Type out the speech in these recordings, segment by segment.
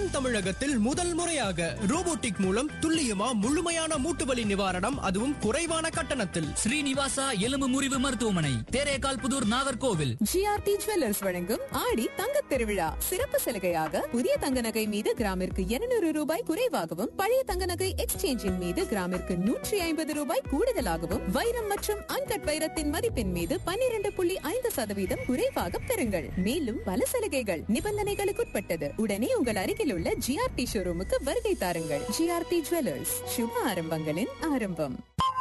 தென் தமிழகத்தில் முதல் முறையாக ரோபோட்டிக் மூலம் துல்லியமா முழுமையான மூட்டு வலி நிவாரணம் அதுவும் குறைவான கட்டணத்தில் ஸ்ரீனிவாசா எலும்பு முறிவு மருத்துவமனை தேரேகால் புதூர் நாகர்கோவில் ஜிஆர்டி ஜுவல்லர்ஸ் வழங்கும் ஆடி தங்கத் திருவிழா சிறப்பு சலுகையாக புதிய தங்க நகை மீது கிராமிற்கு 200 ரூபாய் குறைவாகவும் பழைய தங்க நகை எக்ஸ்சேஞ்சின் மீது கிராமிற்கு நூற்றி ஐம்பது ரூபாய் கூடுதலாகவும் வைரம் மற்றும் அன்கட் வைரத்தின் மதிப்பின் மீது 12.5% புள்ளி ஐந்து சதவீதம் குறைவாக பெறுங்கள் மேலும் பல சலுகைகள் நிபந்தனைகளுக்குட்பட்டது உடனே உங்கள் அருகில் உள்ள ஜிஆர்டி ஷோரூமுக்கு வருகை தாருங்கள் ஜிஆர்டி ஜுவல்லர்ஸ் சுப ஆரம்பங்களின் ஆரம்பம்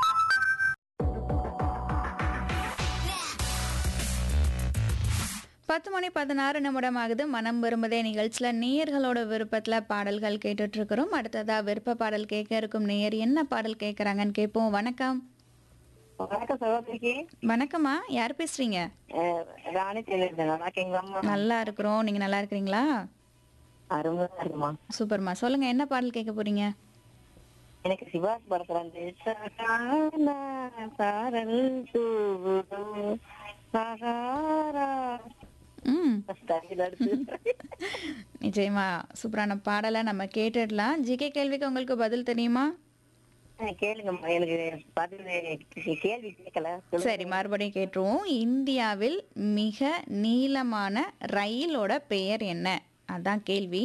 பத்து மணி பதினாறு நிமிடம் ஆகுது மனம் விரும்புதே நிகழ்ச்சியில் நேயர்களோட விருப்பத்தில் பாடல்கள் கேட்டுட்டு இருக்கிறோம் அடுத்ததா விருப்ப பாடல் கேட்க இருக்கும் நேயர் என்ன பாடல் கேட்குறாங்கன்னு கேட்போம் வணக்கம் வணக்கம் சகோதரிக்கு வணக்கம்மா யார் பேசுறீங்க அஹ் ராணி தெரியுது நல்லா இருக்கீங்களா நல்லா இருக்கிறோம் நீங்க நல்லா இருக்கிறீங்களா அருமையா இருக்குமா சூப்பர்மா சொல்லுங்க என்ன பாடல் கேட்க போறீங்க எனக்கு சிவாஸ் படத்துல வந்து சகான சாரல் தூவுதோ சகாரா ம் ஸ்டைல் அடுத்து நிச்சயமா சூப்பரான பாடலை நம்ம கேட்டுடலாம் ஜிகே கேள்விக்கு உங்களுக்கு பதில் தெரியுமா அஹ் கேளுங்கம்மா எனக்கு பதில் கேள்வி கேட்கல சொல்லுங்க. சரி மறுபடியும் கேட்டுருவோம் இந்தியாவில் மிக நீளமான ரயிலோட பெயர் என்ன அதான் கேள்வி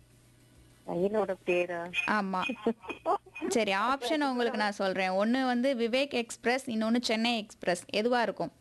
ரயிலோட பேரா ஆமா சரி ஆப்ஷன் உங்களுக்கு நான் சொல்றேன் ஒன்று வந்து விவேக் எக்ஸ்பிரஸ் இன்னொன்று சென்னை எக்ஸ்பிரஸ் எதுவா இருக்கும்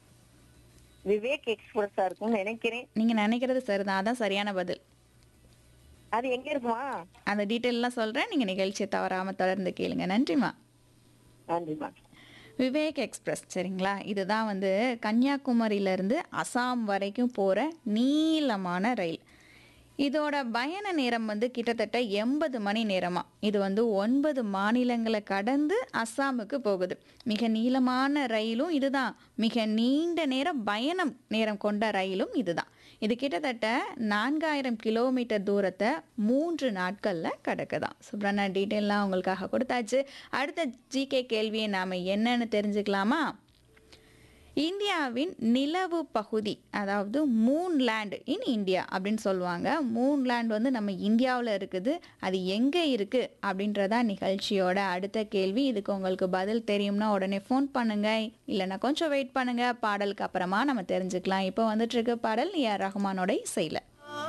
விவேக் எக்ஸ்பிரஸா இருக்கும்னு நினைக்கிறேன் நீங்க நினைக்கிறது சரிதான் அதான் சரியான பதில் அது எங்க இருக்குமா அந்த டீட்டெயிலாம் சொல்றேன் நீங்க நிகழ்ச்சியை தவறாம தொடர்ந்து கேளுங்க நன்றிம்மா நன்றிம்மா விவேக் எக்ஸ்பிரஸ் சரிங்களா இதுதான் வந்து கன்னியாகுமரியிலேருந்து அசாம் வரைக்கும் போகிற நீளமான ரயில் இதோட பயண நேரம் வந்து கிட்டத்தட்ட எண்பது மணி நேரமா இது வந்து ஒன்பது மாநிலங்களை கடந்து அஸ்ஸாமுக்கு போகுது மிக நீளமான ரயிலும் இதுதான் மிக நீண்ட நேரம் பயணம் நேரம் கொண்ட ரயிலும் இதுதான் இது கிட்டத்தட்ட நான்காயிரம் கிலோமீட்டர் தூரத்தை மூன்று நாட்களில் கிடக்குதான் சுப்ரண்ணா டீட்டெயிலாம் உங்களுக்காக கொடுத்தாச்சு அடுத்த ஜிகே கேள்வியை நாம் என்னன்னு தெரிஞ்சுக்கலாமா இந்தியாவின் நிலவு பகுதி அதாவது மூன் லேண்ட் இன் இந்தியா அப்படின்னு சொல்லுவாங்க மூன் லேண்ட் வந்து நம்ம இந்தியாவில் இருக்குது அது எங்கே இருக்குது அப்படின்றதா நிகழ்ச்சியோட அடுத்த கேள்வி இதுக்கு உங்களுக்கு பதில் தெரியும்னா உடனே ஃபோன் பண்ணுங்க இல்லைன்னா கொஞ்சம் வெயிட் பண்ணுங்க பாடலுக்கு அப்புறமா நம்ம தெரிஞ்சுக்கலாம் இப்போ வந்துட்டு இருக்க பாடல் ஏஆர் ரஹ்மானோட இசையில்